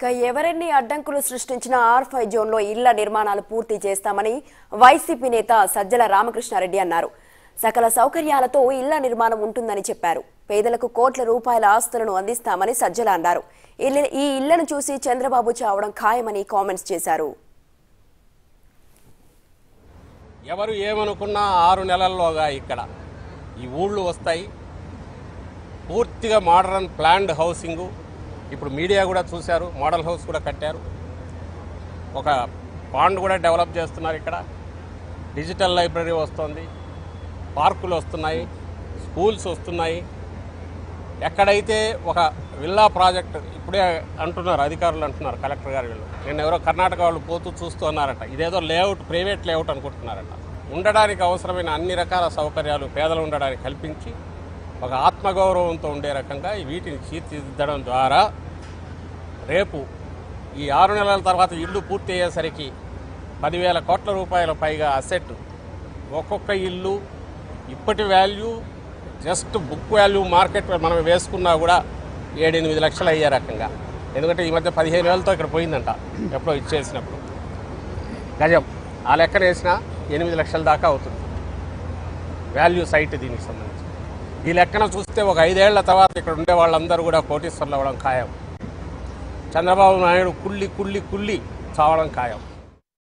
ఇక ఎవరెన్ని అడ్డంకులు సృష్టించినా ఆర్ ఫైవ్ జోన్లో ఇళ్ల నిర్మాణాలు పూర్తి చేస్తామని వైసీపీ నేత సజ్జల రామకృష్ణారెడ్డి అన్నారు సకల సౌకర్యాలతో ఇళ్ల నిర్మాణం ఉంటుందని చెప్పారు పేదలకు కోట్ల రూపాయల ఆస్తులను అందిస్తామని సజ్జల అన్నారు ఇల్లు- ఈ ఇళ్లను చూసి చంద్రబాబు చావడం ఖాయమని కామెంట్స్ చేశారు ఎవరు ఏమనుకున్నా ఆరు నెలల్లోగా ఇక్కడ ఈ ఊళ్ళు వస్తాయి పూర్తిగా మోడర్న్ ప్లాన్డ్ హౌసింగు ఇప్పుడు మీడియా కూడా చూశారు మోడల్ హౌస్ కూడా కట్టారు ఒక పాండ్ కూడా డెవలప్ చేస్తున్నారు ఇక్కడ డిజిటల్ లైబ్రరీ వస్తుంది పార్కులు వస్తున్నాయి స్కూల్స్ వస్తున్నాయి ఎక్కడైతే ఒక విల్లా ప్రాజెక్ట్ ఇప్పుడే అంటున్నారు అధికారులు అంటున్నారు కలెక్టర్ గారు వీళ్ళు నేను ఎవరో కర్ణాటక వాళ్ళు పోతూ చూస్తూ ఉన్నారట ఇదేదో లేఅవుట్ ప్రైవేట్ లేఅవుట్ అనుకుంటున్నారట ఉండడానికి అవసరమైన అన్ని రకాల సౌకర్యాలు పేదలు ఉండడానికి కల్పించి ఒక ఆత్మగౌరవంతో ఉండే రకంగా వీటిని తీర్చిదిద్దడం ద్వారా రేపు ఈ ఆరు నెలల తర్వాత ఇల్లు పూర్తి అయ్యేసరికి పదివేల కోట్ల రూపాయల పైగా అసెట్ ఒక్కొక్క ఇల్లు ఇప్పటి value just book value market మనం వేసుకున్నా కూడా ఏడెనిమిది లక్షలు అయ్యే రకంగా ఎందుకంటే ఈ మధ్య పదిహేను వేలతో ఇక్కడ పోయిందంట ఎప్పుడో ఇచ్చేసినప్పుడు గజం ఆ లెక్కన వేసినా ఎనిమిది లక్షల దాకా అవుతుంది వాల్యూ సైట్ దీనికి సంబంధించి ఈ లెక్కన చూస్తే ఒక ఐదేళ్ల తర్వాత ఇక్కడ ఉండే వాళ్ళందరూ కూడా కోటీశ్వర్లు అవ్వడం ఖాయం చంద్రబాబు నాయుడు కుళ్ళి కుళ్ళి కుళ్ళి చావడం ఖాయం